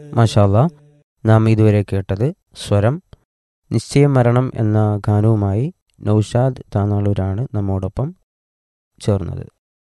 മാഷാല്ല നാം ഇതുവരെ കേട്ടത് സ്വരം നിശ്ചയമരണം എന്ന ഗാനവുമായി നൌഷാദ് താനാളൂരാണ് നമ്മോടൊപ്പം ചേർന്നത്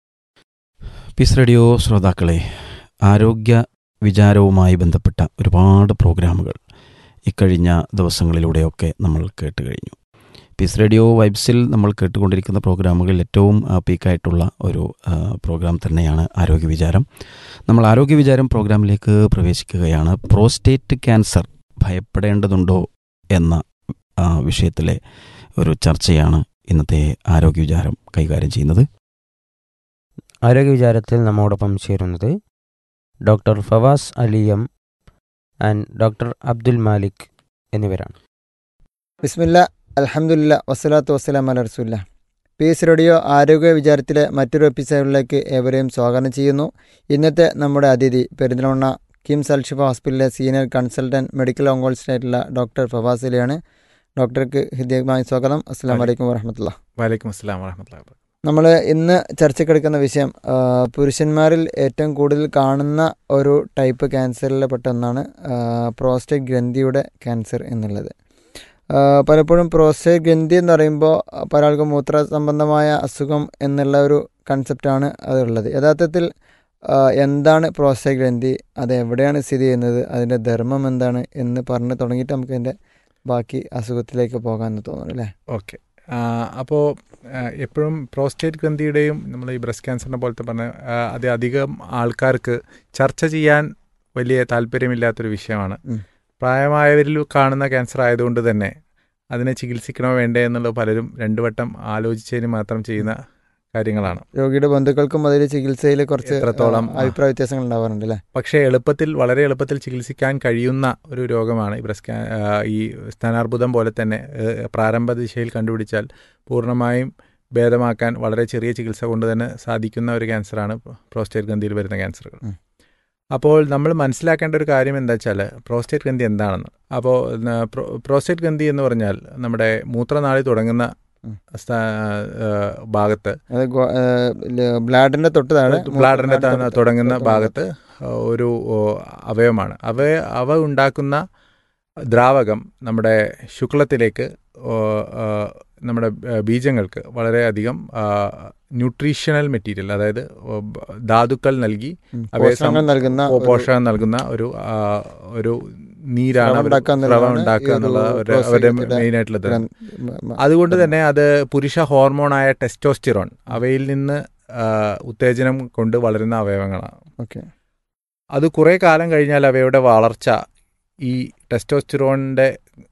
പീസ് റേഡിയോ ശ്രോതാക്കളെ ആരോഗ്യ വിചാരവുമായി ബന്ധപ്പെട്ട ഒരുപാട് പ്രോഗ്രാമുകൾ ഇക്കഴിഞ്ഞ ദിവസങ്ങളിലൂടെയൊക്കെ നമ്മൾ കേട്ട് കഴിഞ്ഞു പീസ് റേഡിയോ വൈബ്സിൽ നമ്മൾ കേട്ടുകൊണ്ടിരിക്കുന്ന പ്രോഗ്രാമുകളിൽ ഏറ്റവും ആ, പീക്കായിട്ടുള്ള ഒരു ആ, പ്രോഗ്രാം തന്നെയാണ് ആരോഗ്യ വിചാരം നമ്മൾ ആരോഗ്യ വിചാരം പ്രോഗ്രാമിലേക്ക് പ്രവേശിക്കുകയാണ് പ്രോസ്റ്റേറ്റ് ക്യാൻസർ ഭയപ്പെടേണ്ടതുണ്ടോ എന്ന ആ, വിഷയത്തിലെ ഒരു ചർച്ചയാണ് ഇന്നത്തെ ആരോഗ്യ വിചാരം കൈകാര്യം ചെയ്യുന്നത് ആരോഗ്യ വിചാരത്തിൽ നമ്മോടൊപ്പം ചേരുന്നത് doctor Fawaz Ali M and doctor Abdul Malik എന്നിവരാണ് ബിസ്മില്ല അൽഹംദുലില്ല വസ്സലാത്തു വസ്സലാം അല റസൂല്ല പീസ് റേഡിയോ ആരോഗ്യ വിചാരത്തിലെ മറ്റൊരു എപ്പിസോഡിലേക്ക് ഏവരെയും സ്വാഗതം ചെയ്യുന്നു ഇന്നത്തെ നമ്മുടെ അതിഥി പെരിന്തൽമണ്ണ കിംസ് അൽഷിഫ ഹോസ്പിറ്റലിലെ സീനിയർ കൺസൾട്ടൻറ്റ് മെഡിക്കൽ ഓങ്കോളജിസ്റ്റ് ആയിട്ടുള്ള ഡോക്ടർ ഫവാസ് അലിയാണ് ഡോക്ടർക്ക് ഹൃദയമായ സ്വാഗതം അസ്സാം വലൈക്കും വറഹമത്തുള്ള വലൈക്കും അസ്സലാം വറഹമത്തുള്ളാഹി വബറകാതുഹു. നമ്മൾ ഇന്ന് ചർച്ചക്കെടുക്കുന്ന വിഷയം ആ, പുരുഷന്മാരിൽ ഏറ്റവും കൂടുതൽ കാണുന്ന ഒരു ടൈപ്പ് ക്യാൻസറിൽ പെട്ട ഒന്നാണ് ആ, പ്രോസ്റ്റേറ്റ് ഗ്രന്ഥിയുടെ ക്യാൻസർ എന്നുള്ളത് ആ, പലപ്പോഴും പ്രോസ്റ്റേറ്റ് ഗ്രന്ഥി എന്ന് പറയുമ്പോൾ പല ആൾക്കും മൂത്ര സംബന്ധമായ അസുഖം എന്നുള്ള ഒരു കൺസെപ്റ്റാണ് അതുള്ളത് യഥാർത്ഥത്തിൽ ആ, എന്താണ് പ്രോസ്റ്റേറ്റ് ഗ്രന്ഥി അത് എവിടെയാണ് സ്ഥിതി ചെയ്യുന്നത് അതിൻ്റെ ധർമ്മം എന്താണ് എന്ന് പറഞ്ഞ് തുടങ്ങിയിട്ട് നമുക്ക് അതിൻ്റെ ബാക്കി അസുഖത്തിലേക്ക് പോകാമെന്ന് തോന്നുന്നു അല്ലേ ഓക്കെ അപ്പോൾ എപ്പോഴും പ്രോസ്റ്റേറ്റ് ഗ്രന്ഥിയുടെയും നമ്മൾ ഈ ബ്രസ്റ്റ് ക്യാൻസറിനെ പോലത്തെ പറഞ്ഞ ആ, അത് അധികം ആൾക്കാർക്ക് ചർച്ച ചെയ്യാൻ വലിയ താല്പര്യമില്ലാത്തൊരു വിഷയമാണ് ഉം. പ്രായമായവരിൽ കാണുന്ന ക്യാൻസർ ആയതുകൊണ്ട് തന്നെ അതിനെ ചികിത്സിക്കണോ വേണ്ടേ എന്നുള്ളത് പലരും രണ്ടു വട്ടം ആലോചിച്ചതിന് മാത്രം ചെയ്യുന്ന കാര്യങ്ങളാണ് രോഗിയുടെ ബന്ധുക്കൾക്കും അതിൽ ചികിത്സയിൽ കുറച്ച് എത്രത്തോളം, ആ, അഭിപ്രായ വ്യത്യാസങ്ങൾ ഉണ്ടാവാറുണ്ട് അല്ലേ പക്ഷേ എളുപ്പത്തിൽ വളരെ എളുപ്പത്തിൽ ചികിത്സിക്കാൻ കഴിയുന്ന ഒരു രോഗമാണ് ഈ ബ്രസ്റ്റ് ക്യാ- ആ, ഈ സ്ഥാനാർബുദം പോലെ തന്നെ ഏഹ്, പ്രാരംഭ ദിശയിൽ കണ്ടുപിടിച്ചാൽ പൂർണ്ണമായും ഭേദമാക്കാൻ വളരെ ചെറിയ ചികിത്സ കൊണ്ട് തന്നെ സാധിക്കുന്ന ഒരു ക്യാൻസറാണ് പ്രോസ്റ്റേറ്റ് ഗ്രന്ഥിയിൽ വരുന്ന ക്യാൻസറുകൾ ഉം. അപ്പോൾ നമ്മൾ മനസ്സിലാക്കേണ്ട ഒരു കാര്യം എന്താ വെച്ചാൽ പ്രോസ്റ്റേറ്റ് ഗ്രന്ഥി എന്താണെന്ന് അപ്പോൾ ന- പ്രോ- പ്രോസ്റ്റേറ്റ് ഗ്രന്ഥി എന്ന് പറഞ്ഞാൽ നമ്മുടെ മൂത്രനാളി തുടങ്ങുന്ന ഉം. സ്ഥാ- ആ, ഭാഗത്ത് അത് ഗോ- ഏ, ല- ബ്ലാഡറിന്റെ തൊട്ട് താഴെ ബ്ലാഡറിന്റെ മൂത്രനാളി ത- തൊട്ട് തുടങ്ങുന്ന തൊട്ട് ഭാഗത്ത് ഒരു ഓ, അവയവമാണ് അവ അവ ഉണ്ടാക്കുന്ന ദ്രാവകം നമ്മുടെ ശുക്ലത്തിലേക്ക് ഓ, ആ, നമ്മുടെ ആ, ബീജങ്ങൾക്ക് വളരെയധികം ന്യൂട്രീഷണൽ മെറ്റീരിയൽ അതായത് ഓ, ബ- ധാതുക്കൾ നൽകി ഉം. അവയെ പോഷകങ്ങൾ സം- നൽകുന്ന ഓ, ഒരു പോഷകം നൽകുന്ന ഒരു ആ, ഒരു നീരാണ് സ്രവം അവർ ഉണ്ടാക്കുക എന്നുള്ളതാണ് സ്രവം ഉണ്ടാക്കുക ഈ ഒരു എന്നുള്ള ഒരു- പ്രോസ്റ്റേറ്റ് അവരുടെ ഗ്രന്ഥിയുടെ മെയിൻ ആയിട്ടുള്ള ധർമ്മം. ഗ്രന്ഥ- മ- മ- അതുകൊണ്ട് തന്നെ അത് പുരുഷ ഹോർമോണായ ടെസ്റ്റോസ്റ്റിറോൺ അവയിൽ നിന്ന് ആ, ഉത്തേജനം കൊണ്ട് വളരുന്ന അവയവങ്ങളാണ് ഓക്കെ അത് കുറേ കാലം കഴിഞ്ഞാൽ അവയുടെ വളർച്ച ഈ ടെസ്റ്റോസ്റ്റിറോണിൻ്റെ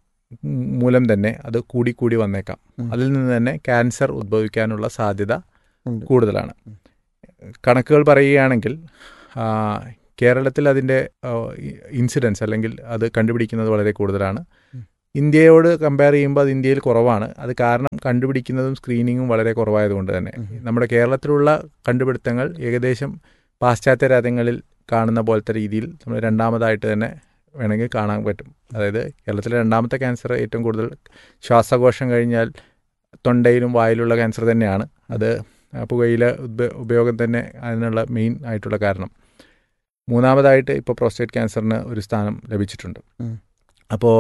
മൂലം തന്നെ അത് കൂടിക്കൂടി വന്നേക്കാം ഉം. അതിൽ നിന്ന് തന്നെ ക്യാൻസർ ഉദ്ഭവിക്കാനുള്ള സാധ്യത ഉണ്ട്. കൂടുതലാണ് ഉം. കണക്കുകൾ പറയുകയാണെങ്കിൽ ആ, കേരളത്തിൽ അതിൻ്റെ ഇൻസിഡൻസ് അല്ലെങ്കിൽ അത് കണ്ടുപിടിക്കുന്നത് വളരെ കൂടുതലാണ് ഉം. ഇന്ത്യയോട് കമ്പയർ ചെയ്യുമ്പോൾ അത് ഇന്ത്യയിൽ കുറവാണ് അത് കാരണം കണ്ടുപിടിക്കുന്നതും സ്ക്രീനിങ്ങും വളരെ കുറവായതുകൊണ്ട് തന്നെ ഉം. നമ്മുടെ കേരളത്തിലുള്ള കണ്ടുപിടുത്തങ്ങൾ ഏകദേശം പാശ്ചാത്യ രാജ്യങ്ങളിൽ കാണുന്ന പോലത്തെ രീതിയിൽ നമ്മൾ രണ്ടാമതായിട്ട് തന്നെ വേണമെങ്കിൽ കാണാൻ പറ്റും അതായത് കേരളത്തിലെ രണ്ടാമത്തെ ക്യാൻസർ ഏറ്റവും കൂടുതൽ ശ്വാസകോശം കഴിഞ്ഞാൽ തൊണ്ടയിലും വായിലുള്ള ക്യാൻസർ തന്നെയാണ് അത് പുകയില ഉപ- ഉപയോഗം തന്നെ അതിനുള്ള മെയിൻ ആയിട്ടുള്ള കാരണം മൂന്നാമതായിട്ട് ഇപ്പോൾ പ്രോസ്റ്റേറ്റ് ക്യാൻസറിന് ഒരു സ്ഥാനം ലഭിച്ചിട്ടുണ്ട് ഉം. അപ്പോൾ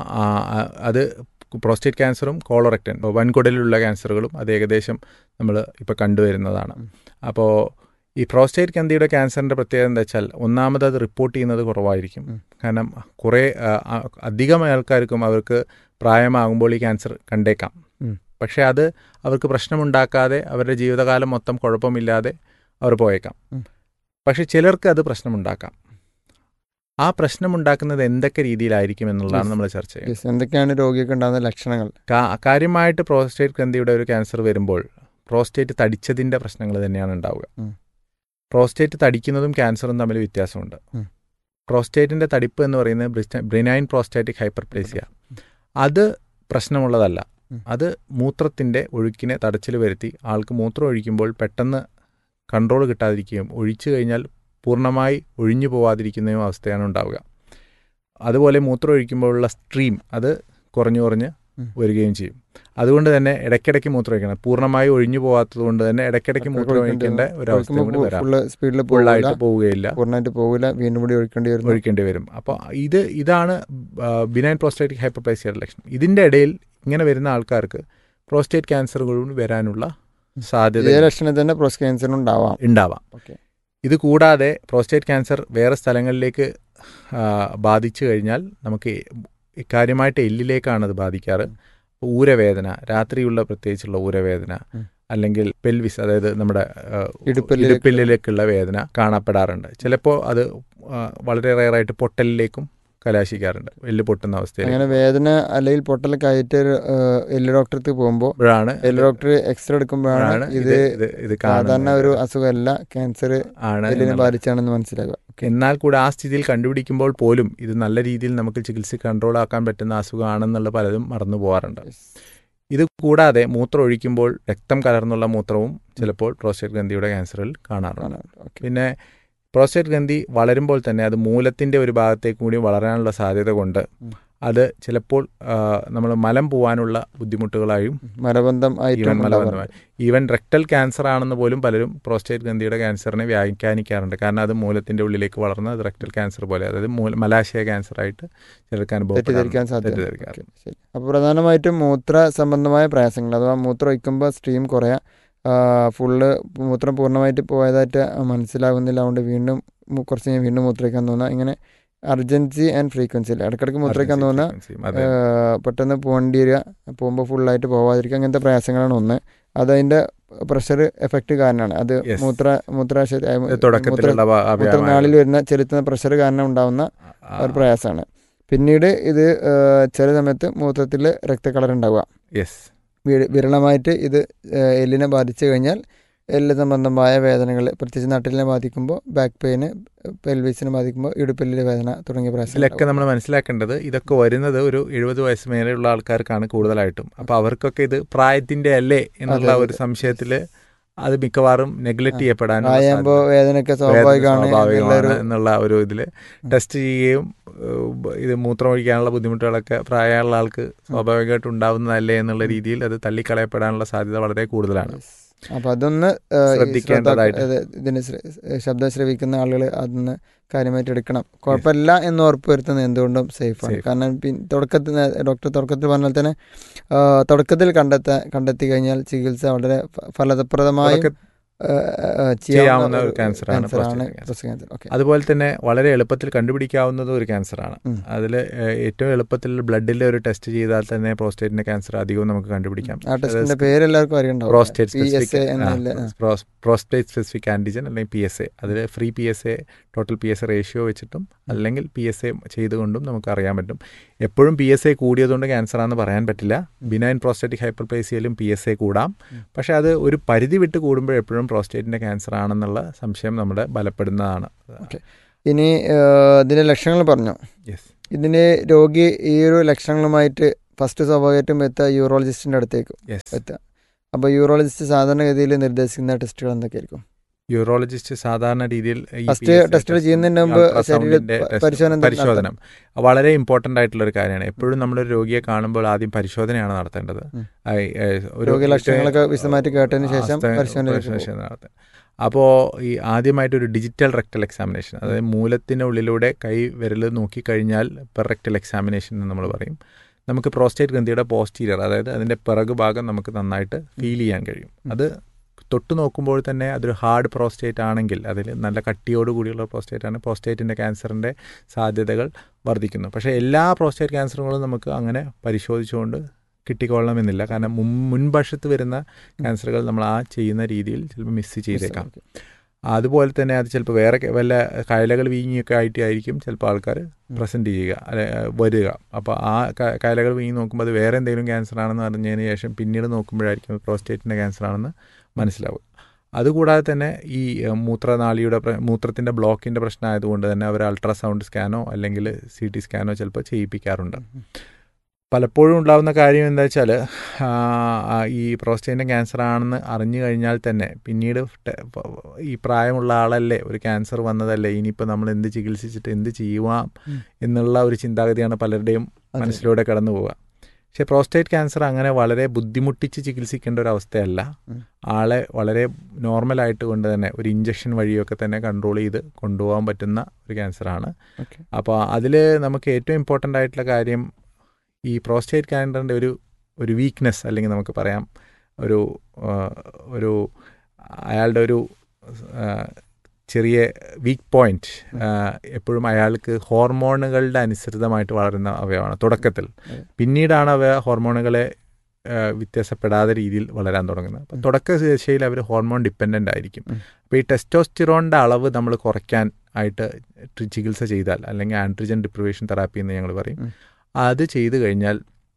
അത് പ്രോസ്റ്റേറ്റ് ക്യാൻസറും കോളറക്ടൻ വൻകുടലിലുള്ള ക്യാൻസറുകളും അത് ഏകദേശം നമ്മൾ ഇപ്പോൾ കണ്ടുവരുന്നതാണ് ഉം. അപ്പോൾ ഈ പ്രോസ്റ്റേറ്റ് ഗ്രന്ഥിയുടെ ക്യാൻസറിൻ്റെ പ്രത്യേകത എന്താ വെച്ചാൽ ഒന്നാമത് അത് റിപ്പോർട്ട് ചെയ്യുന്നത് കുറവായിരിക്കും ഉം. കാരണം കുറേ ആ, ആ, അധികം ആൾക്കാർക്കും അവർക്ക് പ്രായമാകുമ്പോൾ ഈ ക്യാൻസർ കണ്ടേക്കാം ഉം. പക്ഷേ അത് അവർക്ക് പ്രശ്നമുണ്ടാക്കാതെ അവരുടെ ജീവിതകാലം മൊത്തം കുഴപ്പമില്ലാതെ അവർ പോയേക്കാം ഉം. പക്ഷെ ചിലർക്ക് അത് പ്രശ്നമുണ്ടാക്കാം ആ പ്രശ്നമുണ്ടാക്കുന്നത് എന്തൊക്കെ രീതിയിലായിരിക്കും എന്നുള്ളതാണ് Yes. നമ്മൾ ചർച്ച ചെയ്യുന്നത് Yes, എന്തൊക്കെയാണ് രോഗിക്ക് ഉണ്ടാകുന്ന ലക്ഷണങ്ങൾ കാ- കാര്യമായിട്ട് പ്രോസ്റ്റേറ്റ് ഗ്രന്ഥിയുടെ ഒരു ക്യാൻസർ വരുമ്പോൾ പ്രോസ്റ്റേറ്റ് തടിച്ചതിൻ്റെ പ്രശ്നങ്ങൾ തന്നെയാണ് ഉണ്ടാവുക ഉം. പ്രോസ്റ്റേറ്റ് തടിക്കുന്നതും ക്യാൻസറും തമ്മിൽ വ്യത്യാസമുണ്ട് ഉം. പ്രോസ്റ്റേറ്റിൻ്റെ തടിപ്പ് എന്ന് പറയുന്നത് ബ്രിനൈൻ പ്രോസ്റ്റാറ്റിക് ഹൈപ്പർപ്ലേസിയ അത് പ്രശ്നമുള്ളതല്ല ഉം. അത് മൂത്രത്തിൻ്റെ ഒഴുക്കിനെ തടച്ചിൽ വരുത്തി ആൾക്ക് മൂത്രം ഒഴിക്കുമ്പോൾ പെട്ടെന്ന് കൺട്രോൾ കിട്ടാതിരിക്കുകയും ഒഴിച്ചു കഴിഞ്ഞാൽ പൂർണ്ണമായി ഒഴിഞ്ഞു പോവാതിരിക്കുന്നതും അവസ്ഥയാണ് ഉണ്ടാവുക അതുപോലെ മൂത്രം ഒഴിക്കുമ്പോഴുള്ള സ്ട്രീം അത് കുറഞ്ഞു കുറഞ്ഞ് ഉം. വരികയും ചെയ്യും അതുകൊണ്ട് തന്നെ ഇടയ്ക്കിടയ്ക്ക് മൂത്രമൊഴിക്കണം പൂർണ്ണമായി ഒഴിഞ്ഞു പോകാത്തത് കൊണ്ട് തന്നെ ഇടയ്ക്കിടയ്ക്ക് മൂത്രമൊഴിക്കേണ്ട ഒരു അവസ്ഥ കൂടി വരാം ഫുള്ള് സ്പീഡിൽ ഫുള്ളായിട്ട് പോകില്ല പോവുകയില്ല പൂർണ്ണമായിട്ട് പോകില്ല വീണ്ടും കൂടി ഒഴിക്കേണ്ടി വരുന്നു ഒഴിക്കേണ്ടി വരും അപ്പോൾ ഇത് ഇതാണ് ബിനൈൻ പ്രോസ്റ്റേറ്റിക് ഹൈപ്പർപ്ലേസിയുടെ ലക്ഷണം ഇതിൻ്റെ ഇടയിൽ ഇങ്ങനെ വരുന്ന ആൾക്കാർക്ക് പ്രോസ്റ്റേറ്റ് ക്യാൻസർ കൂടി വരാനുള്ള സാധ്യത ഇതേ ലക്ഷണം തന്നെ പ്രോസ്റ്റ് ക്യാൻസറിന് ഉണ്ടാവാം ഉണ്ടാവാം ഓക്കെ ഇത് കൂടാതെ പ്രോസ്റ്റേറ്റ് ക്യാൻസർ വേറെ സ്ഥലങ്ങളിലേക്ക് ആ, ബാധിച്ചു കഴിഞ്ഞാൽ നമുക്ക് കാര്യമായിട്ട് എല്ലിലേക്കാണ് അത് ബാധിക്കാറ് ഊരവേദന രാത്രിയുള്ള പ്രത്യേകിച്ചുള്ള ഊരവേദന ഉം. അല്ലെങ്കിൽ പെൽവിസ് അതായത് നമ്മുടെ ആ, ഇടുപ്പെല്ലിലേക്ക് ഇടുപ്പെല്ലിലേക്കുള്ള വേദന കാണപ്പെടാറുണ്ട് ചിലപ്പോൾ അത് ആ, വളരെ റയറായിട്ട് പൊട്ടലിലേക്കും കലാശിക്കാറുണ്ട് എല്ല് പൊട്ടുന്ന അവസ്ഥയിൽ അങ്ങനെ വേദന അല്ലെങ്കിൽ പൊട്ടലൊക്കെ ആയിട്ട് ഒരു, ഏഹ്, എല്ല് ഡോക്ടർക്ക് പോകുമ്പോൾ ഇപ്പോഴാണ് എല്ല് ഡോക്ടർ എക്സ്റേ എടുക്കുമ്പോഴാണ് ആണ് ഇത് ഇത് ഇത് സാധാരണ കാണുന്നത്. ഒരു അസുഖമല്ല ക്യാൻസർ ആണ് എല്ലിനെ എന്നുള്ളത്. ബാധിച്ചാണെന്ന് മനസ്സിലാക്കുക ഓക്കെ എന്നാൽ കൂടെ ആ സ്ഥിതിയിൽ കണ്ടുപിടിക്കുമ്പോൾ പോലും ഇത് നല്ല രീതിയിൽ നമുക്ക് ചികിത്സ കൺട്രോൾ ആക്കാൻ പറ്റുന്ന അസുഖമാണെന്നുള്ള പലരും മറന്നു പോകാറുണ്ട് ഇത് കൂടാതെ മൂത്രം ഒഴിക്കുമ്പോൾ രക്തം കലർന്നുള്ള മൂത്രവും ചിലപ്പോൾ പ്രോസ്റ്റേറ്റ് ഗ്രന്ഥിയുടെ ക്യാൻസറിൽ കാണാറുണ്ട് ഓക്കെ പിന്നെ പ്രോസ്റ്റേറ്റ് ഗ്രന്ഥി വളരുമ്പോൾ തന്നെ അത് മൂലത്തിൻ്റെ ഒരു ഭാഗത്തേക്ക് കൂടി വളരാനുള്ള സാധ്യത കൊണ്ട് ഉം. അത് ചിലപ്പോൾ നമ്മൾ മലം പോവാനുള്ള ബുദ്ധിമുട്ടുകളായും മലബന്ധം ഈവൻ ആയിട്ടും മലബന്ധമായി ഈവൻ റെക്ടൽ ക്യാൻസർ ആണെന്ന് പോലും പലരും പ്രോസ്റ്റേറ്റ് ഗ്രന്ഥിയുടെ ക്യാൻസറിനെ വ്യാഖ്യാനിക്കാറുണ്ട് കാരണം അത് മൂലത്തിന്റെ ഉള്ളിലേക്ക് വളർന്ന് അത് റെക്ടൽ ക്യാൻസർ പോലെ അതായത് മൂല- മലാശയ ക്യാൻസർ ആയിട്ട് ചിലർക്ക് തെറ്റിദ്ധരിക്കാൻ അനുഭവപ്പെടാറുണ്ട്. സാധ്യത തെറ്റിദ്ധരിക്കാറുണ്ട്. ശരി അപ്പോൾ പ്രധാനമായിട്ടും മൂത്ര സംബന്ധമായ പ്രയാസങ്ങൾ അഥവാ മൂത്രം ഒഴിക്കുമ്പോൾ സ്ട്രീം കുറയാ ഫുള്ള് മൂത്രം പൂർണ്ണമായിട്ട് പോയതായിട്ട് മനസ്സിലാകുന്നില്ല അതുകൊണ്ട് വീണ്ടും മു- കുറച്ച് കഴിഞ്ഞ് വീണ്ടും മൂത്രയ്ക്കാൻ തോന്നുക ഇങ്ങനെ അർജൻസി ആൻഡ് ഫ്രീക്വൻസി ഇടയ്ക്കിടയ്ക്ക് മൂത്രയ്ക്കാൻ തോന്നുക Frequency, അതെ. ഏഹ് പെട്ടെന്ന് പോകേണ്ടി വരിക പോകുമ്പോൾ ഫുള്ളായിട്ട് പോവാതിരിക്കുക അങ്ങനത്തെ പ്രയാസങ്ങളാണ് ഒന്ന് അതതിൻ്റെ പ്രഷർ എഫക്റ്റ് കാരണമാണ് അത് Yes. മൂത്ര മൂത്രാശയ ഇത് മൂത്ര തുടക്കത്തിലുള്ള അവ- അവയവമാണ്. മൂത്രനാളിൽ വരുന്ന ചെലുത്തുന്ന പ്രഷർ കാരണം ഉണ്ടാവുന്ന ആ, ഒരു പ്രയാസമാണ് പിന്നീട് ഇത് ഏഹ്, ചില സമയത്ത് മൂത്രത്തിൽ രക്തക്കളർ ഉണ്ടാവുക yes. വി- വിരളമായിട്ട് ഇത് ഏഹ്, എല്ലിനെ ബാധിച്ചു കഴിഞ്ഞാൽ എല്ല് സംബന്ധമായ വേദനകൾ പ്രത്യേകിച്ച് നട്ടിലിനെ ബാധിക്കുമ്പോൾ ബാക്ക് പെയിന് പെൽവിസിനെ ബാധിക്കുമ്പോൾ ഇടുപ്പെല്ലിലെ വേദന തുടങ്ങിയ ഇതിലൊക്കെ പ്രയാസങ്ങൾ നമ്മൾ മനസ്സിലാക്കേണ്ടത് ഇതൊക്കെ വരുന്നത് ഒരു എഴുപത് വയസ്സ് മേലെയുള്ള ആൾക്കാർക്കാണ് കൂടുതലായിട്ടും അപ്പൊ അവർക്കൊക്കെ ഇത് പ്രായത്തിന്റെ അല്ലേ എന്നുള്ള അതെ, ഒരു അതെ. സംശയത്തിൽ അത് മിക്കവാറും നെഗ്ലക്ട് ചെയ്യപ്പെടാൻ ആയുമ്പോൾ വേദനയൊക്കെ സ്വാഭാവികമാണ് സ്വാഭാവികമാണ് എന്നുള്ളൊരു എന്നുള്ള ഒരു ഇതിൽ ടെസ്റ്റ് ചെയ്യുകയും ഏഹ്, ഇത് മൂത്രം ഒഴിക്കാനുള്ള ബുദ്ധിമുട്ടുകളൊക്കെ പ്രായമുള്ള ആൾക്ക് സ്വാഭാവികമായിട്ട് ഉണ്ടാവുന്നതല്ലേ എന്നുള്ള രീതിയിൽ അത് തള്ളിക്കളയപ്പെടാനുള്ള സാധ്യത വളരെ കൂടുതലാണ് അപ്പൊ അതൊന്ന് ഏഹ്, ഈ ശ്രദ്ധിക്കേണ്ടതായിട്ട്. ശ്രോതാക്ക- ഇത് ഇതിന് ശ്ര- ശബ്ദം ശ്രവിക്കുന്ന ആളുകൾ അതൊന്ന് കാര്യമായിട്ട് എടുക്കണം കുഴപ്പമില്ല എന്ന് ഉറപ്പ് വരുത്തുന്നത് എന്തുകൊണ്ടും സേഫാണ് Safe. കാരണം പിൻ- തുടക്കത്തിൽ നേ- ഡോക്ടർ തുടക്കത്തിൽ പറഞ്ഞാൽ തന്നെ ആ, തുടക്കത്തിൽ കണ്ടെത്ത കണ്ടെത്തി കഴിഞ്ഞാൽ ചികിത്സ വളരെ ഫ- ഫലപ്രദമായും അതൊക്കെ ആ, ആ, ചെയ്യാവുന്ന ഒരു ഒരു ക്യാൻസറാണ് ക്യാൻസറാണ് prostate cancer. prostate cancer. Okay. അതുപോലെ തന്നെ വളരെ എളുപ്പത്തിൽ കണ്ടുപിടിക്കാവുന്നതും ഒരു ക്യാൻസറാണ് ഉം. അതിൽ ഏറ്റവും എളുപ്പത്തിൽ ബ്ലഡിൽ ഒരു ടെസ്റ്റ് ചെയ്താൽ തന്നെ പ്രോസ്റ്റേറ്റിന്റെ ക്യാൻസർ അധികവും നമുക്ക് കണ്ടുപിടിക്കാം ആ ടെസ്റ്റിന്റെ പേര് എല്ലാവർക്കും അറിയണ്ടാവും പ്രോസ്റ്റേറ്റ് പി എസ് എ എന്നില്ല പ്രോസ്റ്റേറ്റ് സ്പെസിഫിക് ആൻറ്റിജൻ അല്ലെങ്കിൽ പി എസ് എ അതിൽ free P S A total P S A ratio വെച്ചിട്ടും അല്ലെങ്കിൽ പി എസ് എ ചെയ്തുകൊണ്ടും നമുക്ക് അറിയാൻ പറ്റും എപ്പോഴും പി എസ് എ കൂടിയതുകൊണ്ട് ക്യാൻസർ ആണെന്ന് പറയാൻ പറ്റില്ല ബിനൈൻ പ്രോസ്റ്റേറ്റിക് ഹൈപ്പർപ്ലേസിയയിലും പി എസ് എ കൂടാം ഉം. പക്ഷേ അത് ഒരു പരിധി വിട്ട് കൂടുമ്പോൾ എപ്പോഴും പ്രോസ്റ്റേറ്റിന്റെ ക്യാൻസർ ആണെന്നുള്ള സംശയം നമ്മുടെ ബലപ്പെടുന്നതാണ് ഇനി ആ, ഇതിന്റെ ലക്ഷണങ്ങൾ പറഞ്ഞു യെസ് ഇതിന് രോഗി ഈ ഒരു ലക്ഷണങ്ങളുമായിട്ട് ഫസ്റ്റ് സ്വാഭാവികമായിട്ടും എത്തുക യൂറോളജിസ്റ്റിന്റെ അടുത്തേക്ക് യെസ് എത്തുക അപ്പോൾ യൂറോളജിസ്റ്റ് സാധാരണഗതിയിൽ നിർദ്ദേശിക്കുന്ന ടെസ്റ്റുകൾ എന്തൊക്കെയായിരിക്കും യൂറോളജിസ്റ്റ് സാധാരണ രീതിയിൽ ഈ ഫസ്റ്റ് PSA ടെസ്റ്റുകൾ ടെസ്റ്റ്, ചെയ്യുന്നതിന് മുമ്പ് അൾട്രാസൗണ്ടിന്റെ ശരീര ടെസ്റ്റ്, പരിശോധന എന്തെങ്കിലും പരിശോധന വളരെ ഇമ്പോർട്ടൻ്റ് ആയിട്ടുള്ള ഒരു കാര്യമാണ് എപ്പോഴും നമ്മളൊരു രോഗിയെ കാണുമ്പോൾ ആദ്യം പരിശോധനയാണ് നടത്തേണ്ടത് ഉം. ഐ- ഏ, ഒരു രോഗലക്ഷണങ്ങളൊക്കെ വിശദമായിട്ട് കേട്ടതിന് ശേഷം അവസ്ഥ- പരിശോധനയിലേക്ക് പരിശോധന നടത്തുക അപ്പോൾ ഈ ആദ്യമായിട്ട് ഒരു ഡിജിറ്റൽ റെക്ടൽ എക്സാമിനേഷൻ അതായത് മൂലത്തിനുള്ളിലൂടെ കൈ വിരൽ നോക്കിക്കഴിഞ്ഞാൽ പെർ റെക്ടൽ എക്സാമിനേഷൻ എന്ന് നമ്മൾ പറയും നമുക്ക് പ്രോസ്റ്റേറ്റ് ഗ്രന്ഥിയുടെ പോസ്റ്റീരിയർ അതായത് അതിൻ്റെ പിറകു ഭാഗം നമുക്ക് നന്നായിട്ട് ഫീൽ ചെയ്യാൻ കഴിയും അത് തൊട്ട് നോക്കുമ്പോൾ തന്നെ അതൊരു ഹാർഡ് പ്രോസ്റ്റേറ്റ് ആണെങ്കിൽ അതിൽ നല്ല കട്ടിയോട് കൂടിയുള്ള പ്രോസ്റ്റേറ്റ് ആണ് പ്രോസ്റ്റേറ്റിൻ്റെ ക്യാൻസറിൻ്റെ സാധ്യതകൾ വർദ്ധിക്കുന്നു പക്ഷേ എല്ലാ പ്രോസ്റ്റേറ്റ് ക്യാൻസറുകളും നമുക്ക് അങ്ങനെ പരിശോധിച്ചുകൊണ്ട് കിട്ടിക്കൊള്ളണമെന്നില്ല കാരണം മുൻ മുൻവശത്ത് വരുന്ന ക്യാൻസറുകൾ നമ്മൾ ആ ചെയ്യുന്ന രീതിയിൽ ചിലപ്പോൾ മിസ് ചെയ്തേക്കാം അതുപോലെ തന്നെ അത് ചിലപ്പോൾ വേറെ ക- വല്ല കയലകൾ വീങ്ങിയൊക്കെ ആയിട്ടായിരിക്കും ചിലപ്പോൾ ആൾക്കാർ പ്രസൻറ്റ് ചെയ്യുക അല്ലെ വരിക അപ്പോൾ ആ ക- കയലകൾ വീങ്ങി നോക്കുമ്പോൾ അത് വേറെ എന്തെങ്കിലും ക്യാൻസർ ആണെന്ന് അറിഞ്ഞതിന് ശേഷം പിന്നീട് നോക്കുമ്പോഴായിരിക്കും അത് പ്രോസ്റ്റേറ്റിൻ്റെ ക്യാൻസർ ആണെന്ന് മനസ്സിലാവുക അതുകൂടാതെ തന്നെ ഈ ഏഹ്, മൂത്രനാളിയുടെ പ്ര- മൂത്രത്തിൻ്റെ ബ്ലോക്കിൻ്റെ പ്രശ്നമായതുകൊണ്ട് തന്നെ അവർ അൾട്രാസൗണ്ട് സ്കാനോ അല്ലെങ്കിൽ സി ടി സ്കാനോ ചിലപ്പോൾ ചെയ്യിപ്പിക്കാറുണ്ട് പലപ്പോഴും ഉണ്ടാകുന്ന കാര്യം എന്താ വെച്ചാൽ ഈ പ്രോസ്റ്റേറ്റിൻ്റെ ക്യാൻസർ ആണെന്ന് അറിഞ്ഞു കഴിഞ്ഞാൽ തന്നെ പിന്നീട് ടെ- പ- ഈ പ്രായമുള്ള ആളല്ലേ ഒരു ക്യാൻസർ വന്നതല്ലേ ഇനിയിപ്പോൾ നമ്മൾ എന്ത് ചികിത്സിച്ചിട്ട് എന്ത് ചെയ്യുവാം ഉം. എന്നുള്ള ഒരു ചിന്താഗതിയാണ് പലരുടെയും അതെ. മനസ്സിലൂടെ കടന്നു പോവുക പക്ഷേ പ്രോസ്റ്റേറ്റ് ക്യാൻസർ അങ്ങനെ വളരെ ബുദ്ധിമുട്ടിച്ച് ചികിത്സിക്കേണ്ട ഒരു അവസ്ഥയല്ല ഉം. ആളെ വളരെ നോർമലായിട്ട് കൊണ്ട് തന്നെ ഒരു ഇഞ്ചക്ഷൻ വഴിയൊക്കെ തന്നെ കൺട്രോൾ ചെയ്ത് കൊണ്ടുപോകാൻ പറ്റുന്ന ഒരു ക്യാൻസറാണ് ഓക്കെ അപ്പോൾ അതിൽ നമുക്ക് ഏറ്റവും ഇമ്പോർട്ടൻ്റ് ആയിട്ടുള്ള കാര്യം ഈ പ്രോസ്റ്റേറ്റ് ക്യാൻസറിൻ്റെ ഒരു ഒരു വീക്ക്നെസ് അല്ലെങ്കിൽ നമുക്ക് പറയാം ഒരു ആ, ഒരു അയാളുടെ ഒരു ആ, ചെറിയ വീക്ക് പോയിന്റ് എപ്പോഴും അയാൾക്ക് ഹോർമോണുകളുടെ അനുസൃതമായിട്ട് വളരുന്ന അവയവമാണ് തുടക്കത്തിൽ അതെ. പിന്നീടാണ് അവ ഹോർമോണുകളെ ആ, വ്യത്യാസപ്പെടാതെ രീതിയിൽ വളരാൻ തുടങ്ങുന്നത് അപ്പം ഉം. തുടക്ക ദശയിൽ അവർ ഹോർമോൺ ഡിപ്പെൻഡൻ്റ് ആയിരിക്കും ഉം. അപ്പോൾ ഈ ടെസ്റ്റോസ്റ്റിറോണിൻ്റെ അളവ് നമ്മൾ കുറയ്ക്കാൻ ആയിട്ട് ട്രി- ചികിത്സ ചെയ്താൽ അല്ലെങ്കിൽ ആൻഡ്രിജൻ ഡിപ്രിവേഷൻ തെറാപ്പി എന്ന് ഞങ്ങൾ പറയും ഉം. അത് ചെയ്തു കഴിഞ്ഞാൽ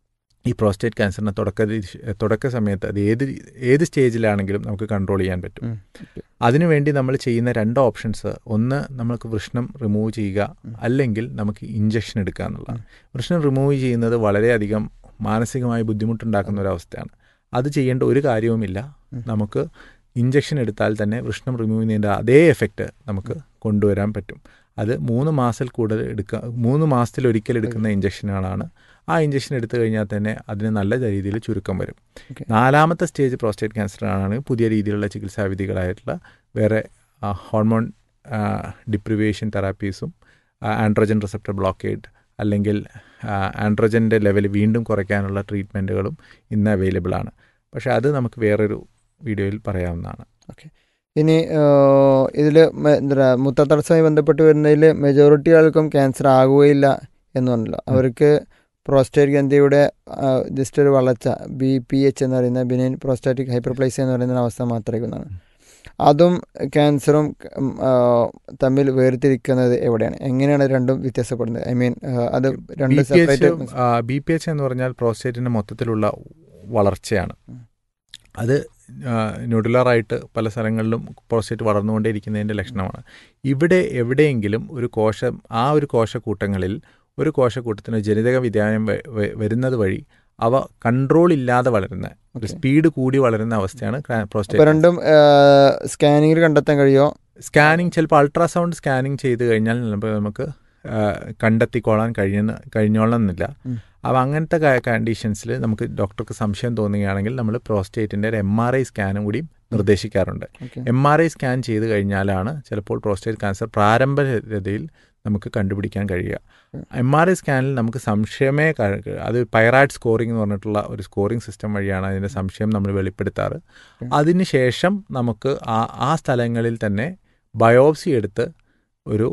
ഈ പ്രോസ്റ്റേറ്റ് ക്യാൻസറിന് തുടക്ക ദിശ- തുടക്ക സമയത്ത് അത് ഏത് ഏത് സ്റ്റേജിലാണെങ്കിലും നമുക്ക് കൺട്രോൾ ചെയ്യാൻ പറ്റും ഉം. ഓക്കെ. അതിനുവേണ്ടി നമ്മൾ ചെയ്യുന്ന രണ്ട് ഓപ്ഷൻസ് ഒന്ന് നമുക്ക് വൃഷ്ണം റിമൂവ് ചെയ്യുക ഉം. അല്ലെങ്കിൽ നമുക്ക് ഇഞ്ചക്ഷൻ എടുക്കുക എന്നുള്ളതാണ് വൃഷ്ണം റിമൂവ് ചെയ്യുന്നത് വളരെയധികം മാനസികമായി ബുദ്ധിമുട്ടുണ്ടാക്കുന്ന ഒരു അവസ്ഥയാണ് അത് ചെയ്യേണ്ട ഒരു കാര്യവുമില്ല ഉം. നമുക്ക് ഇഞ്ചക്ഷൻ എടുത്താൽ തന്നെ വൃഷ്ണം റിമൂവ് ചെയ്യുന്നതിൻ്റെ അതേ എഫക്റ്റ് നമുക്ക് കൊണ്ടുവരാൻ പറ്റും അത് മൂന്ന് മാസത്തിൽ കൂടുതൽ എടുക്കുക മൂന്ന് മാസത്തിൽ ഒരിക്കൽ എടുക്കുന്ന ഇഞ്ചക്ഷനുകളാണ് ആ ഇഞ്ചക്ഷൻ എടുത്തു കഴിഞ്ഞാൽ തന്നെ അതിന് നല്ല രീതിയിൽ ചുരുക്കം വരും ഓക്കെ. നാലാമത്തെ സ്റ്റേജ് പ്രോസ്റ്റേറ്റ് ക്യാൻസർ ആണ് പുതിയ രീതിയിലുള്ള ചികിത്സാ വിധികളായിട്ടുള്ള വേറെ ആ, ഹോർമോൺ ആ, ഡിപ്രിവേഷൻ തെറാപ്പീസും ആ, ആൻഡ്രോജൻ റിസപ്റ്റർ ബ്ലോക്കേഡ് അല്ലെങ്കിൽ ആ, ആൻഡ്രോജൻ്റെ ലെവൽ വീണ്ടും കുറയ്ക്കാനുള്ള ട്രീറ്റ്മെൻറ്റുകളും ഇന്ന് അവൈലബിൾ ആണ് പക്ഷേ അത് നമുക്ക് വേറൊരു വീഡിയോയിൽ പറയാവുന്നതാണ് ഇനി ഇതിൽ എന്താ മുത്തതടസ്സവുമായി ബന്ധപ്പെട്ട് വരുന്നതിൽ മെജോറിറ്റി ആൾക്കും ക്യാൻസർ ആകുകയില്ല എന്ന് പറഞ്ഞല്ലോ അവർക്ക് പ്രോസ്റ്റേറ്റ് ഗ്രന്ഥിയുടെ ജസ്റ്റ് ഒരു വളർച്ച ബി പി എച്ച് എന്ന് പറയുന്ന ബിനൈൻ പ്രോസ്റ്റാറ്റിക് ഹൈപ്പർപ്ലേസിയ എന്ന് പറയുന്ന ഒരു അവസ്ഥ മാത്രമായിരിക്കുന്നതാണ് അതും ക്യാൻസറും ഉം, ആ, തമ്മിൽ വേർതിരിക്കുന്നത് എവിടെയാണ് എങ്ങനെയാണ് ഇത് രണ്ടും വ്യത്യാസപ്പെടുന്നത് ഐ മീൻ അത് രണ്ട് B P H separate B P H എന്ന് പറഞ്ഞാൽ പ്രോസ്റ്റേറ്റിൻ്റെ മൊത്തത്തിലുള്ള വളർച്ചയാണ് ഉം. അത് ന്യൂഡുലറായിട്ട് പല സ്ഥലങ്ങളിലും പ്രോസ്റ്റേറ്റ് വളർന്നുകൊണ്ടേയിരിക്കുന്നതിൻ്റെ ലക്ഷണമാണ് ഇവിടെ എവിടെയെങ്കിലും ഒരു കോശം ആ ഒരു കോശക്കൂട്ടങ്ങളിൽ ഒരു കോശക്കൂട്ടത്തിന് ജനിതക വ്യതിയാനം വ- വ- വരുന്നത് വഴി അവ കൺട്രോൾ ഇല്ലാതെ വളരുന്ന ഒരു സ്പീഡ് കൂടി വളരുന്ന അവസ്ഥയാണ് അപ്പൊ പ്രോസ്റ്റേറ്റ് രണ്ടും സ്കാനിങ്ങിൽ കണ്ടെത്താൻ കഴിയോ സ്കാനിങ് ചിലപ്പോൾ അൾട്രാസൗണ്ട് സ്കാനിങ് ചെയ്ത് കഴിഞ്ഞാൽ നമുക്ക് നമുക്ക് ആ, കണ്ടെത്തിക്കോളാൻ കഴിയുന്ന കഴിഞ്ഞോളണമെന്നില്ല ഉം. അപ്പോൾ അങ്ങനത്തെ കണ്ടീഷൻസിൽ നമുക്ക് ഡോക്ടർക്ക് സംശയം തോന്നുകയാണെങ്കിൽ നമ്മൾ പ്രോസ്റ്റേറ്റിൻ്റെ ഒരു എം ആർ ഐ സ്കാനും കൂടി നിർദ്ദേശിക്കാറുണ്ട് okay M R I scan ചെയ്ത് കഴിഞ്ഞാലാണ് ചിലപ്പോൾ പ്രോസ്റ്റേറ്റ് ക്യാൻസർ പ്രാരംഭതയിൽ നമുക്ക് കണ്ടുപിടിക്കാൻ കഴിയുക ഉം. എം ആർ ഐ സ്കാനിൽ നമുക്ക് സംശയമേ ക- അത് പൈറായ്ഡ് സ്കോറിംഗ് എന്ന് പറഞ്ഞിട്ടുള്ള ഒരു സ്കോറിംഗ് സിസ്റ്റം വഴിയാണ് അതിൻ്റെ സംശയം നമ്മൾ വെളിപ്പെടുത്താറ് ഉം. അതിനുശേഷം നമുക്ക് ആ ആ സ്ഥലങ്ങളിൽ തന്നെ ബയോപ്സി എടുത്ത് ഒരു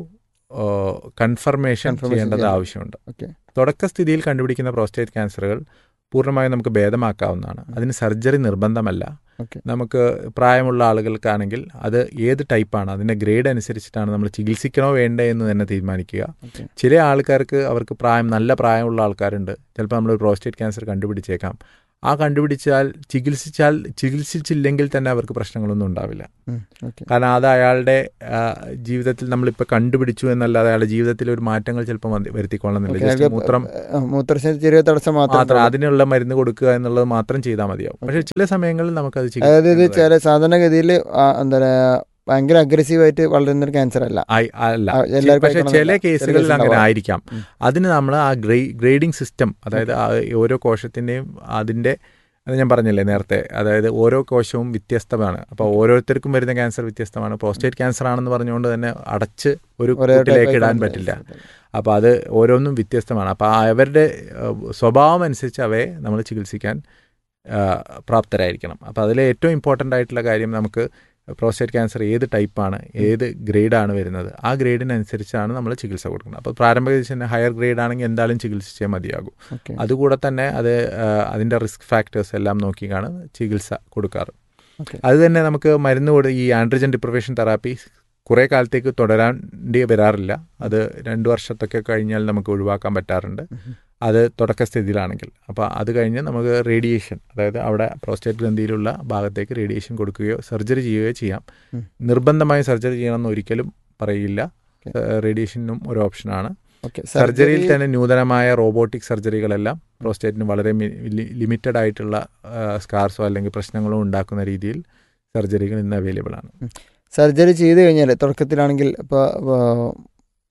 കൺഫർമേഷൻ Confirmation ചെയ്യേണ്ടത് ചെയ്യണം. ആവശ്യമുണ്ട് ഓക്കെ തുടക്കസ്ഥിതിയിൽ കണ്ടുപിടിക്കുന്ന പ്രോസ്റ്റേറ്റ് ക്യാൻസറുകൾ പൂർണ്ണമായും നമുക്ക് ഭേദമാക്കാവുന്നതാണ് അതിന് സർജറി നിർബന്ധമല്ല ഓക്കെ നമുക്ക് പ്രായമുള്ള ആളുകൾക്കാണെങ്കിൽ അത് ഏത് ടൈപ്പാണ് അതിൻ്റെ ഗ്രേഡ് അനുസരിച്ചിട്ടാണ് നമ്മൾ ചികിത്സിക്കണോ വേണ്ടേ എന്ന് തന്നെ തീരുമാനിക്കുക ഓക്കെ ചില ആൾക്കാർക്ക് അവർക്ക് പ്രായം നല്ല പ്രായമുള്ള ആൾക്കാരുണ്ട് ചിലപ്പോൾ നമ്മൾ പ്രോസ്റ്റേറ്റ് ക്യാൻസർ കണ്ടുപിടിച്ചേക്കാം ആ കണ്ടുപിടിച്ചാൽ ചികിത്സിച്ചാൽ ചികിത്സിച്ചില്ലെങ്കിൽ തന്നെ അവർക്ക് പ്രശ്നങ്ങളൊന്നും ഉണ്ടാവില്ല ഓക്കെ കാരണം അത് അയാളുടെ ആ, ജീവിതത്തിൽ നമ്മളിപ്പോൾ കണ്ടുപിടിച്ചു എന്നല്ലാതെ അയാളുടെ ജീവിതത്തിൽ ഒരു മാറ്റങ്ങൾ ചിലപ്പോൾ വന്ന് വരുത്തിക്കൊള്ളുന്നില്ല ജസ്റ്റ് മൂത്രം മൂത്രശയ ചെറിയ തടസ്സം മാത്രം മാത്രം അതിനുള്ള മരുന്ന് കൊടുക്കുക എന്നുള്ളത് മാത്രം ചെയ്താൽ മതിയാവും പക്ഷേ ചില സമയങ്ങളിൽ നമുക്കത് അതായത് ഇത് ചികിത്സിക്കേണ്ടതായി- ചില സാധാരണഗതിയിൽ എന്താ പറയാ ഭയങ്കര അഗ്രസീവായിട്ട് വളരുന്ന ഒരു ക്യാൻസർ അല്ല ആയി- അല്ല ആ, എല്ലാവർക്കും പക്ഷേ ചില ആയിക്കോണമെന്നില്ല. കേസുകളിൽ ചില അങ്ങനെ കേസുണ്ടാവാം. ആയിരിക്കാം ഉം. അതിന് നമ്മൾ ആ ഗ്രേ ഗ്രേഡിംഗ് സിസ്റ്റം അതായത് ആ ഓരോ കോശത്തിൻ്റെയും അതിൻ്റെ അത് ഞാൻ പറഞ്ഞില്ലേ നേരത്തെ അതായത് ഓരോ കോശവും വ്യത്യസ്തമാണ് അപ്പോൾ ഓരോരുത്തർക്കും വരുന്ന ക്യാൻസർ വ്യത്യസ്തമാണ് പ്രോസ്റ്റേറ്റ് ക്യാൻസർ ആണെന്ന് പറഞ്ഞുകൊണ്ട് തന്നെ അടച്ച് ഒരു ഒരേ കുട്ടിലേക്ക് type ഇടാൻ ആയിട്ട് പറ്റില്ല അപ്പോൾ അത് ഓരോന്നും വ്യത്യസ്തമാണ് അപ്പോൾ അവരുടെ ഏഹ്, സ്വഭാവം അനുസരിച്ച് അവയെ നമ്മൾ ചികിത്സിക്കാൻ ഏഹ്, പ്രാപ്തരായിരിക്കണം അപ്പോൾ അതിൽ ഏറ്റവും ഇമ്പോർട്ടൻ്റ് ആയിട്ടുള്ള കാര്യം നമുക്ക് പ്രോസ്റ്റേറ്റ് ക്യാൻസർ ഏത് ടൈപ്പാണ് ഏത് ഗ്രേഡാണ് വരുന്നത് ആ ഗ്രേഡിനനുസരിച്ചാണ് നമ്മൾ ചികിത്സ കൊടുക്കുന്നത് അപ്പോൾ പ്രാരംഭ ചികിത്സ ഹയർ ഗ്രേഡ് ആണെങ്കിൽ എന്തായാലും ചികിത്സിച്ചേ മതിയാകും ഓക്കെ അതുകൂടെ തന്നെ അത് ഏഹ്, അതിൻ്റെ റിസ്ക് ഫാക്ടേഴ്സ് എല്ലാം നോക്കിയാണ് ചികിത്സ കൊടുക്കാറ് ഓക്കെ അത് തന്നെ നമുക്ക് മരുന്ന് കൊടു ഈ ആൻഡ്രജൻ ഡിപ്രവേഷൻ തെറാപ്പി കുറേ കാലത്തേക്ക് തുടരാണ്ടി വരാറില്ല അത് രണ്ട് വർഷത്തൊക്കെ കഴിഞ്ഞാൽ നമുക്ക് ഒഴിവാക്കാൻ പറ്റാറുണ്ട് അത് തുടക്കസ്ഥിതിയിലാണെങ്കിൽ അപ്പോൾ അത് കഴിഞ്ഞ് നമുക്ക് റേഡിയേഷൻ അതായത് അവിടെ പ്രോസ്റ്റേറ്റ് ഗ്രന്ഥിയിലുള്ള ഭാഗത്തേക്ക് റേഡിയേഷൻ കൊടുക്കുകയോ സർജറി ചെയ്യുകയോ ചെയ്യാം ഉം. നിർബന്ധമായി സർജറി ചെയ്യണമെന്ന് ഒരിക്കലും പറയില്ല Okay. റേഡിയേഷനും ഒരു ഓപ്ഷനാണ് ഓക്കെ സർജറിയിൽ തന്നെ നൂതനമായ റോബോട്ടിക് സർജറികളെല്ലാം പ്രോസ്റ്റേറ്റിന് വളരെ ലിമിറ്റഡ് ആയിട്ടുള്ള സ്കാർസോ അല്ലെങ്കിൽ പ്രശ്നങ്ങളോ ഉണ്ടാക്കുന്ന രീതിയിൽ സർജറികൾ ഇന്ന് അവൈലബിൾ ആണ് സർജറി ചെയ്ത് കഴിഞ്ഞാൽ തുടക്കത്തിലാണെങ്കിൽ ഇപ്പോൾ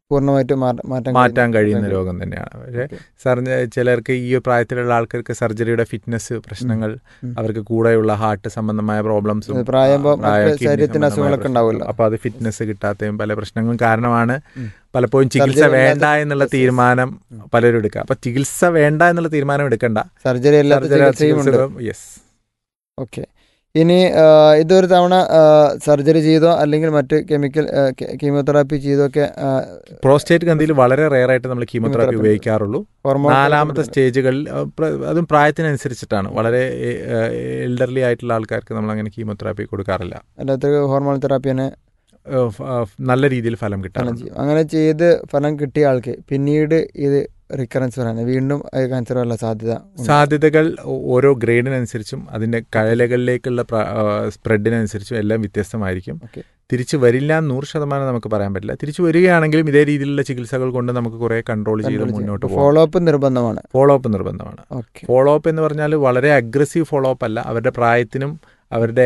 പൂർണ്ണമായിട്ട് മാ- മാറ്റാൻ മാറ്റാൻ കഴിയുന്ന കഴിയും. രോഗം തന്നെയാണ് പക്ഷേ ഓക്കെ. സർജ ചിലർക്ക് ഈ പ്രായത്തിലുള്ള ആൾക്കാർക്ക് സർജറിയുടെ ഫിറ്റ്നസ് പ്രശ്നങ്ങൾ ഉം. അവർക്ക് കൂടെയുള്ള ഹാർട്ട് സംബന്ധമായ പ്രോബ്ലംസും അത് പ്രായമാകുമ്പോ ആ, പ്രായം, മറ്റ് kidney ശരീരത്തിന് സംബന്ധമായ അസുഖങ്ങളൊക്കെ പ്രശ്നങ്ങൾ. ഉണ്ടാവുമല്ലോ. അപ്പോൾ അത് ഫിറ്റ്നസ് കിട്ടാത്തതും പല പ്രശ്നങ്ങളും കാരണമാണ് ഉം. പലപ്പോഴും ചികിത്സ Surgery വേണ്ട അല്ലാതെ എന്നുള്ള ചികിത്സ- തീരുമാനം ഉം. പലരും എടുക്കുക അപ്പൊ ചികിത്സ വേണ്ട എന്നുള്ള തീരുമാനം എടുക്കണ്ട സർജറി അല്ലാത്ത സർജറി ചികിത്സയും ഉണ്ട് ചികിത്സകളും യെസ് ഓക്കെ ഇനി ആ, ഇതൊരു തവണ സർജറി ചെയ്തോ അല്ലെങ്കിൽ മറ്റ് കെമിക്കൽ കീമോതെറാപ്പി ചെയ്തോ ഒക്കെ ആ, പ്രോസ്റ്റേറ്റ് ഗ്രന്ഥിയിൽ വളരെ റെയർ ആയിട്ട് നമ്മൾ കീമോതെറാപ്പി Chemotherapy. ഉപയോഗിക്കാറുള്ളൂ ഹോർമോൺ നാലാമത്തെ സ്റ്റേജുകളിൽ അഹ് പ്ര- അതും പ്രായത്തിനനുസരിച്ചിട്ടാണ് വളരെ എൽഡർലി ആയിട്ടുള്ള ആൾക്കാർക്ക് നമ്മൾ അങ്ങനെ കീമോതെറാപ്പി കൊടുക്കാറില്ല അല്ലാത്ത ഹോർമോൺ തെറാപ്പി തന്നെ ഏഹ് ഫ- ആഹ് നല്ല രീതിയിൽ ഫലം ഫലം കിട്ടാറുണ്ട് ചെയ്യും അങ്ങനെ ചെയ്ത് ഫലം കിട്ടിയ ആൾക്ക് പിന്നീട് ഇത് റിക്കറൻസ് വരാൻ വീണ്ടും ക്യാൻസർ വരാനുള്ള സാധ്യത ഉണ്ട്. സാധ്യതകൾ ഓ- ഓരോ ഗ്രേഡിനനുസരിച്ചും അതിൻ്റെ കഴലകളിലേക്കുള്ള സ്പ്രെഡിനനുസരിച്ചും എല്ലാം വ്യത്യസ്തമായിരിക്കും Okay. തിരിച്ചു വരില്ല എന്ന് നൂറ് ശതമാനം നമുക്ക് പറയാൻ പറ്റില്ല തിരിച്ചു വരികയാണെങ്കിലും ഇതേ രീതിയിലുള്ള ചികിത്സകൾ കൊണ്ട് നമുക്ക് കുറെ കൺട്രോൾ ചെയ്ത് Control മുന്നോട്ട് ചെയ്യും. പോകാം ഫോളോ അപ്പ് നിർബന്ധമാണ് ഫോളോ അപ്പ് നിർബന്ധമാണ് ഓക്കെ ഫോളോ അപ്പ് എന്ന് പറഞ്ഞാൽ വളരെ അഗ്രസീവ് ഫോളോ അപ്പ് അല്ല അവരുടെ പ്രായത്തിനും അവരുടെ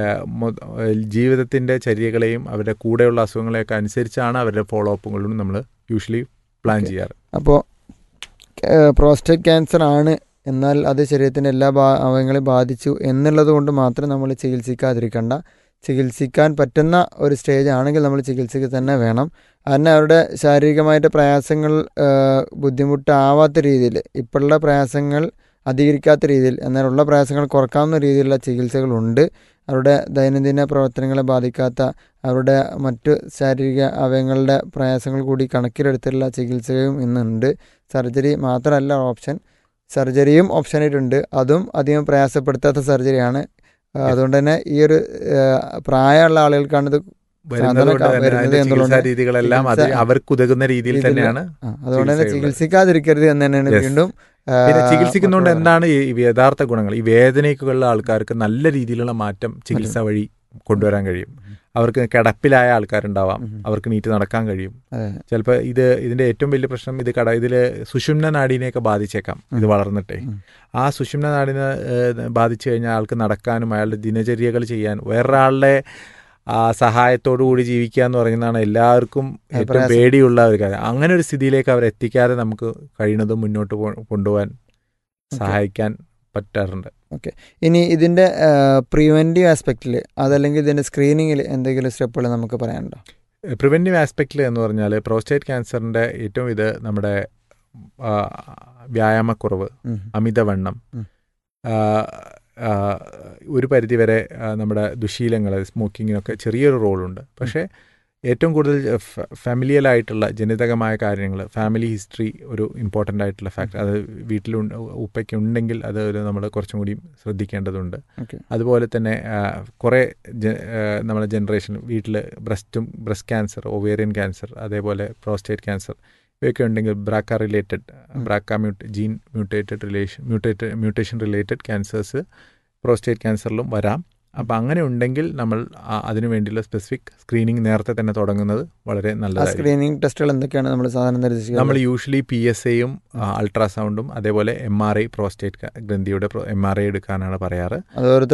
ജീവിതത്തിൻ്റെ ചര്യകളെയും അവരുടെ കൂടെയുള്ള അസുഖങ്ങളെയൊക്കെ അനുസരിച്ചാണ് അവരുടെ ഫോളോ അപ്പുകളും നമ്മൾ യൂഷ്വലി പ്ലാൻ Okay. ചെയ്യാറ് അപ്പോൾ പ്രോസ്റ്റേറ്റ് ക്യാൻസർ ആണ് എന്നാൽ അത് ശരീരത്തിൻ്റെ എല്ലാ ഭാ അവയവങ്ങളെയും ബാധിച്ചു എന്നുള്ളത് കൊണ്ട് മാത്രം നമ്മൾ ചികിത്സിക്കാതിരിക്കണ്ട ചികിത്സിക്കാൻ പറ്റുന്ന ഒരു സ്റ്റേജ് ആണെങ്കിൽ നമ്മൾ ചികിത്സിക്കുക തന്നെ വേണം അതിന് അവരുടെ ശാരീരികമായിട്ട് പ്രയാസങ്ങൾ ആ, ബുദ്ധിമുട്ടാവാത്ത രീതിയിൽ ഇപ്പോഴുള്ള പ്രയാസങ്ങൾ അധികരിക്കാത്ത രീതിയിൽ എന്നാലുള്ള പ്രയാസങ്ങൾ കുറക്കാവുന്ന രീതിയിലുള്ള ചികിത്സകളുണ്ട് അവരുടെ ദൈനംദിന പ്രവർത്തനങ്ങളെ ബാധിക്കാത്ത അവരുടെ മറ്റു ശാരീരിക അവയവങ്ങളുടെ പ്രയാസങ്ങൾ കൂടി കണക്കിലെടുത്തുള്ള ചികിത്സയും ഇന്നുണ്ട് സർജറി മാത്രമല്ല ഓപ്ഷൻ സർജറിയും ഓപ്ഷനായിട്ടുണ്ട് അതും അധികം പ്രയാസപ്പെടുത്താത്ത സർജറിയാണ് ആ, അതുകൊണ്ട് തന്നെ ഈ ഒരു ആ, പ്രായമുള്ള ആളുകൾക്കാണ് ഇത് വരുന്നത് കൊണ്ട് സാധാരണ തന്നെ വരുന്നത് അതിന്റെ ചികിത്സാ എന്നുള്ളത് രീതികളെല്ലാം അത് ചികിത്സ- അവർക്ക് ഉതകുന്ന രീതിയിൽ രീതിയിൽ തന്നെയാണ് ആ, അതുകൊണ്ട് തന്നെ ചികിത്സയുള്ളത്. ചികിത്സിക്കാതിരിക്കരുത് എന്ന് തന്നെയാണ് Yes. വീണ്ടും ആ, പിന്നെ ചികിത്സിക്കുന്നതുകൊണ്ട് മക്കളോട് എന്താണ് ഈ യഥാർത്ഥ ഗുണങ്ങൾ ഈ വേദനയ്ക്കുള്ള ആൾക്കാർക്ക് നല്ല രീതിയിലുള്ള മാറ്റം ചികിത്സ വഴി കൊണ്ടുവരാൻ കഴിയും അവർക്ക് കിടപ്പിലായ ആൾക്കാരുണ്ടാവാം ഉം. അവർക്ക് നീറ്റ് നടക്കാൻ കഴിയും അതെ. ചിലപ്പോൾ ഇത് ഇതിന്റെ ഏറ്റവും വലിയ പ്രശ്നം ഇത് കട ഇതിൽ സുഷുമ്ന നാടീനെയൊക്കെ ബാധിച്ചേക്കാം ഇത് ഉം. വളർന്നിട്ടേ ഉം. ആ സുഷുമ്ന നാടിനെ ഏഹ്, ബാധിച്ചു കഴിഞ്ഞാൽ ആൾക്ക് നടക്കാനും അയാളുടെ ദിനചര്യകൾ ചെയ്യാൻ വേറൊരാളുടെ ആ സഹായത്തോടു കൂടി ജീവിക്കുക എന്ന് പറയുന്നതാണ് എല്ലാവർക്കും ഏറ്റവും പ്രയാസം. പേടിയുള്ള ഒരു കാര്യം അങ്ങനെ ഒരു സ്ഥിതിയിലേക്ക് അവർ എത്തിക്കാതെ നമുക്ക് കഴിയുന്നതും മുന്നോട്ട് പോ- കൊണ്ടുപോകാൻ സഹായിക്കാൻ പറ്റാറുണ്ട് ഇനി ഇതിന്റെ പ്രിവെന്റീവ് ആസ്പെക്റ്റിൽ അതല്ലെങ്കിൽ ഇതിന്റെ സ്ക്രീനിങ്ങിൽ എന്തെങ്കിലും സ്റ്റെപ്പുകൾ നമുക്ക് പറയാനുണ്ടോ പ്രിവെൻറ്റീവ് ആസ്പെക്റ്റിൽ എന്ന് പറഞ്ഞാൽ പ്രോസ്റ്റേറ്റ് ക്യാൻസറിൻ്റെ ഏറ്റവും ഇത് നമ്മുടെ ആ, വ്യായാമക്കുറവ് ഉം. അമിതവണ്ണം ഉം. ആ, ആ, ഒരു പരിധിവരെ ആ, നമ്മുടെ ദുശീലങ്ങൾ സ്മോക്കിങ്ങിനൊക്കെ ചെറിയൊരു റോളുണ്ട് പക്ഷേ ഏറ്റവും കൂടുതൽ ഫാമിലിയലായിട്ടുള്ള ജനിതകമായ കാര്യങ്ങൾ ഫാമിലി ഹിസ്റ്ററി ഒരു ഇമ്പോർട്ടൻ്റ് ആയിട്ടുള്ള ഫാക്ടർ അത് വീട്ടിൽ ഉപ്പയ്ക്ക് ഉണ്ടെങ്കിൽ അത് ഒരു നമ്മൾ കുറച്ചും കൂടി ശ്രദ്ധിക്കേണ്ടതുണ്ട് Okay. അതുപോലെ തന്നെ ആ, കുറേ ജ- ആ, നമ്മുടെ ജനറേഷൻ വീട്ടിൽ ബ്രസ്റ്റും ബ്രസ്റ്റ് ക്യാൻസർ ഒവേറിയൻ ക്യാൻസർ അതേപോലെ പ്രോസ്റ്റേറ്റ് ക്യാൻസർ ഇവയൊക്കെ ഉണ്ടെങ്കിൽ ബ്രാക്ക റിലേറ്റഡ് ഉം. BRCA mute gene mutated relation mutate mutation related cancers prostate ക്യാൻസറിലും വരാം അപ്പോൾ അങ്ങനെ ഉണ്ടെങ്കിൽ നമ്മൾ ആ- അതിനു വേണ്ടിയുള്ള സ്പെസിഫിക് സ്ക്രീനിങ് നേരത്തെ തന്നെ തുടങ്ങുന്നത് വളരെ ആ നല്ലതായിരിക്കും സ്ക്രീനിങ് ടെസ്റ്റുകൾ എന്തൊക്കെയാണ് നമ്മൾ സാധാരണ നിർദ്ദേശിക്കുന്നത് നമ്മൾ യൂഷ്വലി പി എസ് എയും അൾട്രാസൗണ്ടും അതേപോലെ എം ആർ ഐ പ്രോസ്റ്റേറ്റ് ഗ്രന്ഥിയുടെ എം ആർ ഐ എടുക്കാനാണ് പറയാറ് അത് ഓരോരുത്തർ